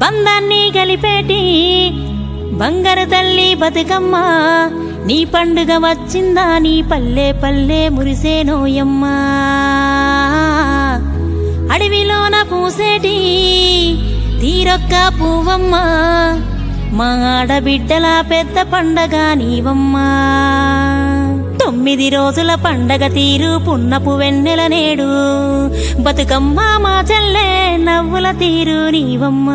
బంధాన్ని గలిపేటి బంగారు తల్లి బతుకమ్మ నీ పండుగ వచ్చిందా నీ పల్లె పల్లె మురిసేనోయమ్మా అడవిలోన పూసేటి తీరొక్క పువ్వమ్మ మా ఆడబిడ్డల పెద్ద పండగ నీవమ్మా తొమ్మిది రోజుల పండగ తీరు పున్నపు వెన్నెల నేడు బతుకమ్మ మా చెల్లె నవ్వుల తీరు నీవమ్మా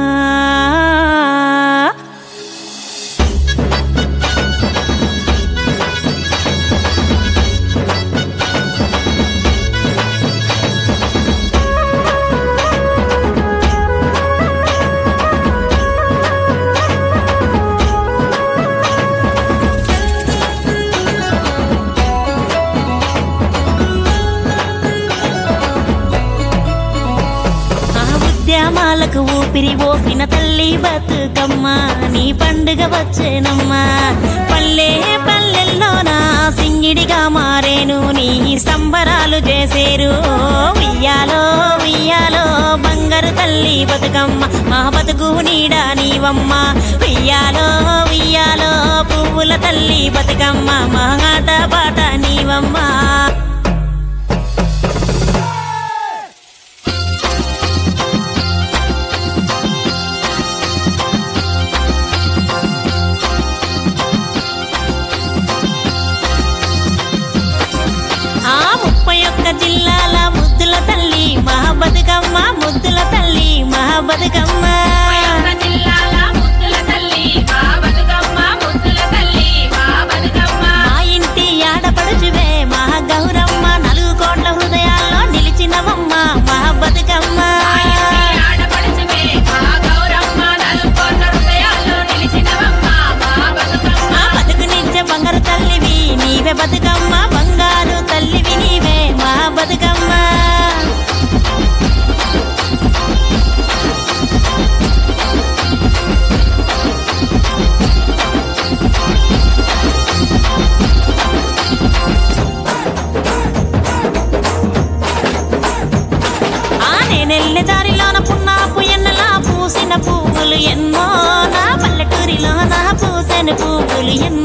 ఆ ఉద్యమాలకు ఊపిరి పోసిన తల్లి బతుకమ్మ నీ పండుగ వచ్చేనమ్మా పల్లె పల్లెల్లోన సింగిడిగా మారేను నీ సంబరాలు చేసేరు ఉయ్యాలో ఉయ్యాలో బంగారు తల్లి బతుకమ్మ మా బతుకు నీడా నీవమ్మ ఉయ్యాలో ఉయ్యాలో పువ్వుల తల్లి బతుకమ్మ మా ఆట పాట నీవమ్మా ఆ ముప్పై ఒక్క జిల్లాల ముద్దుల తల్లి మా బతుకమ్మ ముద్దుల తల్లి మా బతుకమ్మ ఉపయోగ జిల్లాల ముద్దుల తల్లి మా బతుకమ్మ ముద్దుల తల్లి మా బతుకమ్మ మా ఇంటి ఆడపడుచువే మా గౌరమ్మ నలుగు కోట్ల హృదయాల్లో నిలిచినవమ్మ మా బతుకమ్మ మా ఇంటి ఆడపడుచువే మా గౌరమ్మ నలుగొండ హృదయాల్లో నిలిచినవమ్మ మా బతుకమ్మ మా బతుకునిచ్చే బంగారు తల్లివి నీవే బతుకమ్మ బంగారు తల్లివి నీవే మా బతుకమ్మ ఆ నేనెళ్ళే దారిలోన పున్నాపు ఎన్నలా పూసిన పువ్వులు ఎన్నో నా పల్లెటూరిలో నా పూసిన పువ్వులు ఎన్నో